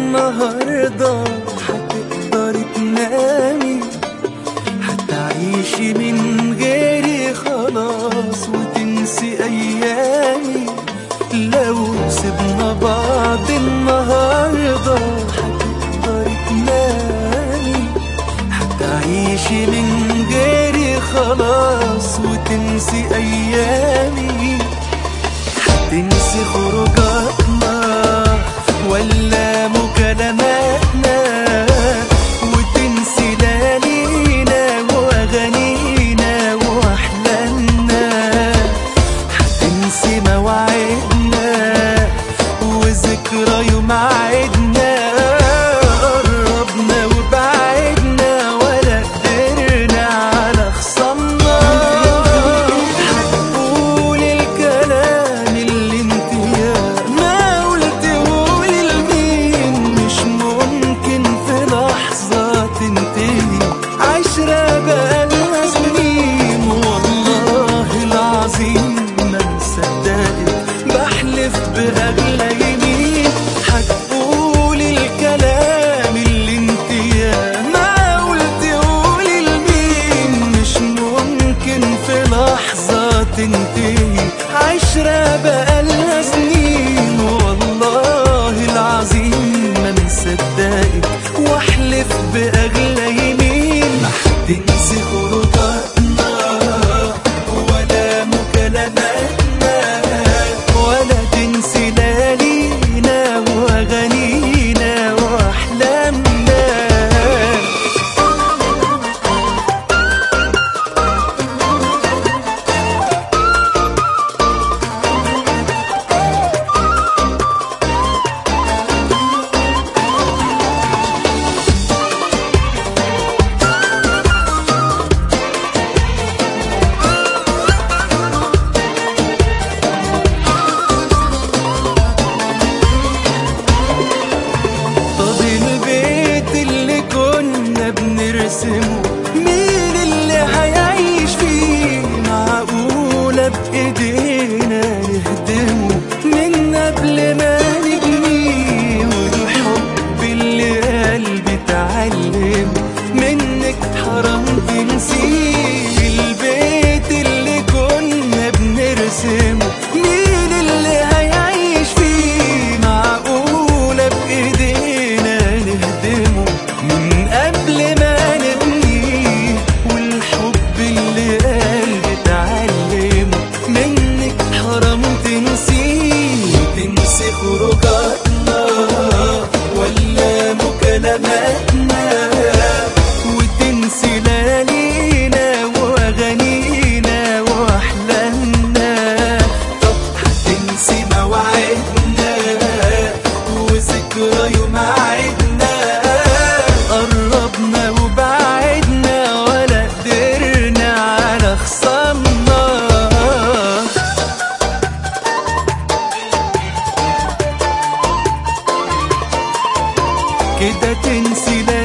النهاردة هتقدري تنامي هتعيشي من غيري خلاص وتنسي أيامي لو سيبنا بعض النهاردة هتقدري تنامي هتعيشي من غيري خلاص وتنسي أيامي هتنسي خروجاتنا ولا مكالماتنا وتنسي ليالينا واغانينا واحلامنا هتنسي مواعيدنا وذكرى يوم عيدنا قربنا وبعدنا ولا قدرنا على خصمنا هتقول الكلام اللي انت يا ما قلتهولي لمين مش ممكن في لحظة تنتهي عشرة بقالنا سنين والله العظيم ما مصدقك بحلف بأغلى يمين هتقول الكلام اللي انت يا ما قلتهولي لمين مش ممكن في لحظة تنتهي عشرة بقالنا سنين والله العظيم ما مصدقك واحلف بأغلى يمين ما هتنسي خروجاتنا ولا مكالماتنا ولا تنسي ليالينا واغانينا واحلامنا طب البيت اللي كنا بنرسمه مين اللي هيعيش فيه معقولة بإيدينا نهدمه من قبل ما نبنيه والحب اللي قلبي اتعلم منك حرام تنسيه البيت اللي كنا بنرسمه مين اللي هيعيش فيه معقولة بإيدينا نهدمه من قبل ما نبنيه والحب اللي قلبي اتعلمه منك حرام تنسيه تنسي خروجاتنا ولا مكالماتنا وتنسي ليالينا واغانينا واحلامنا طب هتنسي مواعيدنا وذكرى يوم عيدنا قربنا وبعدنا ولا قدرنا على خصمنا كده تنسي